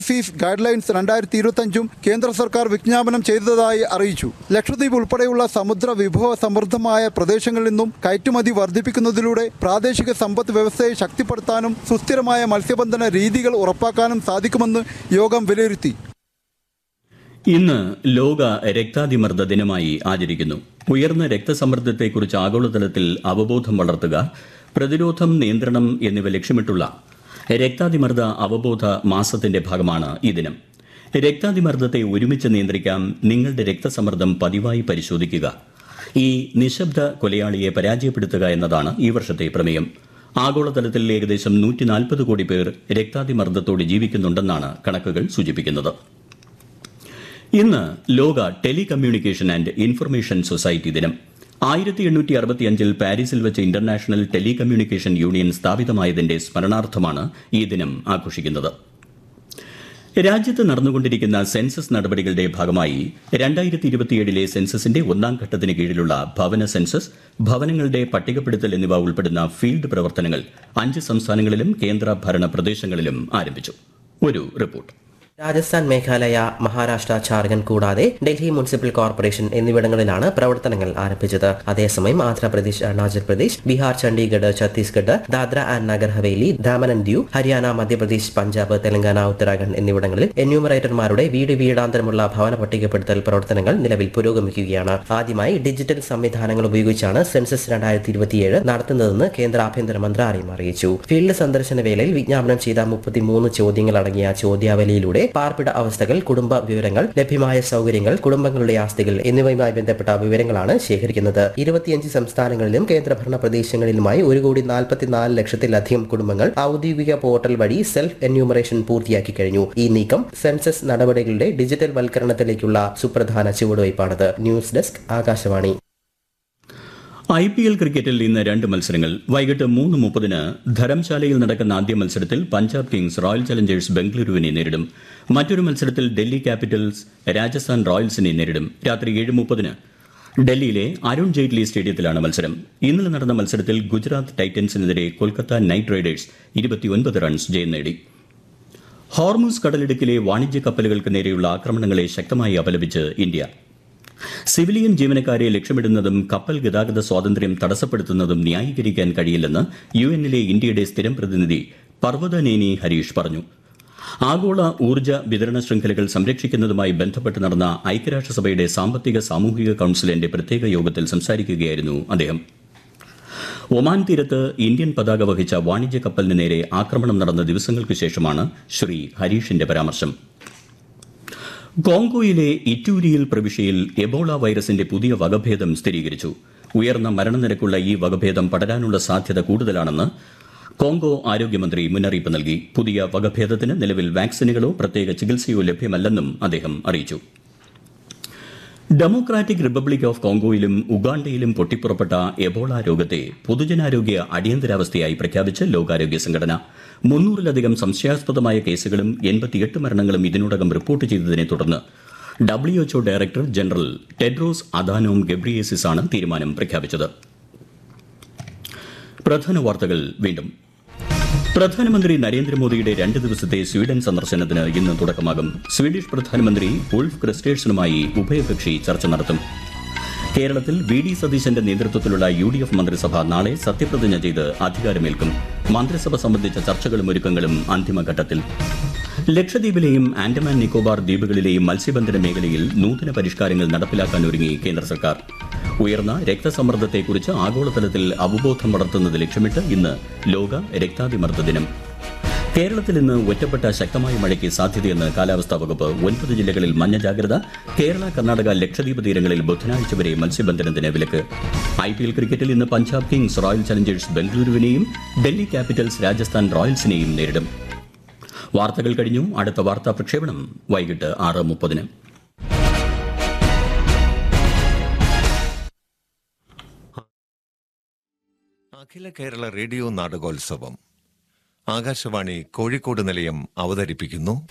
fees guide lines രണ്ടായിരത്തി ഇരുപത്തഞ്ചും കേന്ദ്ര സർക്കാർ വിജ്ഞാപനം ചെയ്തതായി അറിയിച്ചു ലക്ഷദ്വീപ് ഉൾപ്പെടെയുള്ള സമുദ്ര വിഭവ സമൃദ്ധമായ പ്രദേശങ്ങളിൽ നിന്നും കയറ്റുമതി വർദ്ധിപ്പിക്കുന്നതിലൂടെ പ്രാദേശിക സമ്പദ് വ്യവസ്ഥയെ ശക്തിപ്പെടുത്താനും സുസ്ഥിരമായ മത്സ്യബന്ധന രീതികൾ ഉറപ്പാക്കാനും സാധിക്കുമെന്ന് യോഗം വിലയിരുത്തി ഇന്ന് ലോക രക്താതിമർദ്ദ ദിനമായി ആചരിക്കുന്നു ഉയർന്ന രക്തസമ്മർദ്ദത്തെക്കുറിച്ച് ആഗോളതലത്തിൽ അവബോധം വളർത്തുക പ്രതിരോധം നിയന്ത്രണം എന്നിവ ലക്ഷ്യമിട്ടുള്ള രക്താതിമർദ്ദ അവബോധ മാസത്തിന്റെ ഭാഗമാണ് ഈ ദിനം രക്താതിമർദ്ദത്തെ ഒരുമിച്ച് നിയന്ത്രിക്കാം നിങ്ങളുടെ രക്തസമ്മർദ്ദം പതിവായി പരിശോധിക്കുക ഈ നിശബ്ദ കൊലയാളിയെ പരാജയപ്പെടുത്തുക എന്നതാണ് ഈ വർഷത്തെ പ്രമേയം ആഗോളതലത്തിൽ ഏകദേശം നൂറ്റി നാൽപ്പത് കോടി പേർ രക്താതിമർദ്ദത്തോടെ ജീവിക്കുന്നുണ്ടെന്നാണ് കണക്കുകൾ സൂചിപ്പിക്കുന്നത് ഇന്ന് ലോക ടെലികമ്മ്യൂണിക്കേഷൻ ആൻഡ് ഇൻഫർമേഷൻ സൊസൈറ്റി ദിനം ആയിരത്തി എണ്ണൂറ്റി അറുപത്തിയഞ്ചിൽ പാരീസിൽ വെച്ച് ഇന്റർനാഷണൽ ടെലികമ്മ്യൂണിക്കേഷൻ യൂണിയൻ സ്ഥാപിതമായതിന്റെ സ്മരണാർത്ഥമാണ് ഈ ദിനം ആഘോഷിക്കുന്നത് രാജ്യത്ത് നടന്നുകൊണ്ടിരിക്കുന്ന സെൻസസ് നടപടികളുടെ ഭാഗമായി രണ്ടായിരത്തി ഇരുപത്തിയേഴിലെ സെൻസസിന്റെ ഒന്നാം ഘട്ടത്തിന് കീഴിലുള്ള ഭവന സെൻസസ് ഭവനങ്ങളുടെ പട്ടികപ്പെടുത്തൽ എന്നിവ ഉൾപ്പെടുന്ന ഫീൽഡ് പ്രവർത്തനങ്ങൾ അഞ്ച് സംസ്ഥാനങ്ങളിലും കേന്ദ്ര ഭരണ പ്രദേശങ്ങളിലും ആരംഭിച്ചു ഒരു റിപ്പോർട്ട് രാജസ്ഥാൻ മേഘാലയ മഹാരാഷ്ട്ര ഝാർഖണ്ഡ് കൂടാതെ ഡൽഹി മുനിസിപ്പൽ കോർപ്പറേഷൻ എന്നിവിടങ്ങളിലാണ് പ്രവർത്തനങ്ങൾ ആരംഭിച്ചത് അതേസമയം ആന്ധ്രാപ്രദേശ് അരുണാചൽ പ്രദേശ് ബീഹാർ ചണ്ഡീഗഡ് ഛത്തീസ്ഗഡ് ദാദ്ര ആൻഡ് നഗർ ഹവേലി ദാമൻ ആൻഡ് ദിയു ഹരിയാന മധ്യപ്രദേശ് പഞ്ചാബ് തെലങ്കാന ഉത്തരാഖണ്ഡ് എന്നിവിടങ്ങളിൽ എന്യൂമറേറ്റർമാരുടെ വീട് വീടാന്തരമുള്ള ഭവന പട്ടികപ്പെടുത്തൽ പ്രവർത്തനങ്ങൾ നിലവിൽ പുരോഗമിക്കുകയാണ് ആദ്യമായി ഡിജിറ്റൽ സംവിധാനങ്ങൾ ഉപയോഗിച്ചാണ് സെൻസസ് രണ്ടായിരത്തി ഇരുപത്തിയേഴ് നടത്തുന്നതെന്ന് കേന്ദ്ര ആഭ്യന്തര മന്ത്രാലയം അറിയിച്ചു ഫീൽഡ് സന്ദർശന വേളയിൽ വിജ്ഞാപനം ചെയ്ത മുപ്പത്തിമൂന്ന് ചോദ്യങ്ങൾ അടങ്ങിയ ചോദ്യാവലിയിലൂടെ പാർപ്പിട അവസ്ഥകൾ കുടുംബ വിവരങ്ങൾ ലഭ്യമായ സൗകര്യങ്ങൾ കുടുംബങ്ങളുടെ ആസ്തികൾ എന്നിവയുമായി ബന്ധപ്പെട്ട വിവരങ്ങളാണ് ശേഖരിക്കുന്നത് ഇരുപത്തിയഞ്ച് സംസ്ഥാനങ്ങളിലും കേന്ദ്രഭരണ പ്രദേശങ്ങളിലുമായി ഒരു കോടി നാൽപ്പത്തിനാല് ലക്ഷത്തിലധികം കുടുംബങ്ങൾ ഔദ്യോഗിക പോർട്ടൽ വഴി സെൽഫ് എന്യൂമറേഷൻ പൂർത്തിയാക്കി കഴിഞ്ഞു ഈ നീക്കം സെൻസസ് നടപടികളുടെ ഡിജിറ്റൽ വൽക്കരണത്തിലേക്കുള്ള സുപ്രധാന ചുവടുവയ്പാണത് news desk Akashvani I P L ക്രിക്കറ്റിൽ ഇന്ന് രണ്ട് മത്സരങ്ങൾ വൈകിട്ട് മൂന്ന് മുപ്പതിന് ധരംശാലയിൽ നടക്കുന്ന ആദ്യ മത്സരത്തിൽ പഞ്ചാബ് കിങ്സ് റോയൽ ചലഞ്ചേഴ്സ് ബംഗളൂരുവിനെ നേരിടും മറ്റൊരു മത്സരത്തിൽ ഡൽഹി ക്യാപിറ്റൽസ് രാജസ്ഥാൻ റോയൽസിനെ നേരിടും രാത്രി ഏഴ് മുപ്പതിന് ഡൽഹിയിലെ അരുൺ ജെയ്റ്റ്ലി സ്റ്റേഡിയത്തിലാണ് മത്സരം ഇന്നലെ നടന്ന മത്സരത്തിൽ ഗുജറാത്ത് ടൈറ്റൻസിനെതിരെ കൊൽക്കത്ത നൈറ്റ് റൈഡേഴ്സ് ഇരുപത്തിയൊൻപത് റൺസ് ജയം നേടി ഹോർമുസ് കടലിടുക്കിലെ വാണിജ്യ കപ്പലുകൾക്ക് നേരെയുള്ള ആക്രമണങ്ങളെ ശക്തമായി അപലപിച്ച് ഇന്ത്യ സിവിലിയൻ ജീവനക്കാരെ ലക്ഷ്യമിടുന്നതും കപ്പൽ ഗതാഗത സ്വാതന്ത്ര്യം തടസ്സപ്പെടുത്തുന്നതും ന്യായീകരിക്കാൻ കഴിയില്ലെന്ന് യു എന്നിലെ ഇന്ത്യയുടെ സ്ഥിരം പ്രതിനിധി പർവ്വതനേനി ഹരീഷ് പറഞ്ഞു ആഗോള ഊർജ്ജ വിതരണ ശൃംഖലകൾ സംരക്ഷിക്കുന്നതുമായി ബന്ധപ്പെട്ട് നടന്ന ഐക്യരാഷ്ട്രസഭയുടെ സാമ്പത്തിക സാമൂഹിക കൌൺസിലിന്റെ പ്രത്യേക യോഗത്തിൽ സംസാരിക്കുകയായിരുന്നു അദ്ദേഹം ഒമാൻ തീരത്ത് ഇന്ത്യൻ പതാക വഹിച്ച വാണിജ്യ കപ്പലിന് നേരെ ആക്രമണം നടന്ന ദിവസങ്ങൾക്ക് ശേഷമാണ് ശ്രീ ഹരീഷിന്റെ പരാമർശം കോങ്കോയിലെ ഇറ്റൂരിയിൽ പ്രവിശ്യയിൽ എബോള വൈറസിന്റെ പുതിയ വകഭേദം സ്ഥിരീകരിച്ചു ഉയർന്ന മരണനിരക്കുള്ള ഈ വകഭേദം പടരാനുള്ള സാധ്യത കൂടുതലാണെന്ന് കോങ്കോ ആരോഗ്യമന്ത്രി മുന്നറിയിപ്പ് നൽകി പുതിയ വകഭേദത്തിന് നിലവിൽ വാക്സിനുകളോ പ്രത്യേക ചികിത്സയോ ലഭ്യമല്ലെന്നും അദ്ദേഹം അറിയിച്ചു ഡെമോക്രാറ്റിക് റിപ്പബ്ലിക് ഓഫ് കോങ്കോയിലും ഉഗാണ്ടയിലും പൊട്ടിപ്പുറപ്പെട്ട എബോള രോഗത്തെ പൊതുജനാരോഗ്യ അടിയന്തരാവസ്ഥയായി പ്രഖ്യാപിച്ച് ലോകാരോഗ്യ സംഘടന മുന്നൂറിലധികം സംശയാസ്പദമായ കേസുകളും എൺപത്തിയെട്ട് മരണങ്ങളും ഇതിനോടകം റിപ്പോർട്ട് ചെയ്തതിനെ തുടർന്ന് WHO director general Tedros Adhanom Ghebreyesus ആണ് തീരുമാനം പ്രഖ്യാപിച്ചത് പ്രധാന വാർത്തകൾ വീണ്ടും പ്രധാനമന്ത്രി നരേന്ദ്രമോദിയുടെ രണ്ട് ദിവസത്തെ സ്വീഡൻ സന്ദർശനത്തിന് ഇന്ന് തുടക്കമാകും സ്വീഡിഷ് പ്രധാനമന്ത്രി ഉൾഫ് ക്രിസ്റ്റേഴ്സണുമായി ഉഭയകക്ഷി ചർച്ച നടത്തും കേരളത്തിൽ വി ഡി സതീശന്റെ നേതൃത്വത്തിലുള്ള യു ഡി എഫ് മന്ത്രിസഭ നാളെ സത്യപ്രതിജ്ഞ ചെയ്ത് അധികാരമേൽക്കും മന്ത്രിസഭ സംബന്ധിച്ച ചർച്ചകളും ഒരുക്കങ്ങളും അന്തിമഘട്ടത്തിൽ ലക്ഷദ്വീപിലെയും ആൻഡമാൻ നിക്കോബാർ ദ്വീപുകളിലെയും മത്സ്യബന്ധന മേഖലയിൽ നൂതന പരിഷ്കാരങ്ങൾ നടപ്പിലാക്കാൻ ഒരുങ്ങി കേന്ദ്ര സർക്കാർ ഉയർന്ന രക്തസമ്മർദ്ദത്തെക്കുറിച്ച് ആഗോളതലത്തിൽ അവബോധം വളർത്തുന്നത് ലക്ഷ്യമിട്ട് ഇന്ന് ലോക രക്താതിമർദ്ദ ദിനം കേരളത്തിൽ ഇന്ന് ഒറ്റപ്പെട്ട ശക്തമായ മഴയ്ക്ക് സാധ്യതയെന്ന് കാലാവസ്ഥാ വകുപ്പ് ഒൻപത് ജില്ലകളിൽ മഞ്ഞ ജാഗ്രത കേരള കർണാടക ലക്ഷദ്വീപ് തീരങ്ങളിൽ ബുധനാഴ്ച വരെ മത്സ്യബന്ധനത്തിന് വിലക്ക് ഐ പി എൽ ക്രിക്കറ്റിൽ ഇന്ന് പഞ്ചാബ് കിങ്സ് റോയൽ ചലഞ്ചേഴ്സ് ബംഗളൂരുവിനെയും ഡൽഹി ക്യാപിറ്റൽസ് രാജസ്ഥാൻ റോയൽസിനെയും നേരിടും വാർത്തകൾ കഴിഞ്ഞു അടുത്ത വാർത്താ പ്രക്ഷേപണം വൈകിട്ട് ആറ് മുപ്പതിന് അഖില കേരള റേഡിയോ നാടകോത്സവം ആകാശവാണി കോഴിക്കോട് നിലയം അവതരിപ്പിക്കുന്നു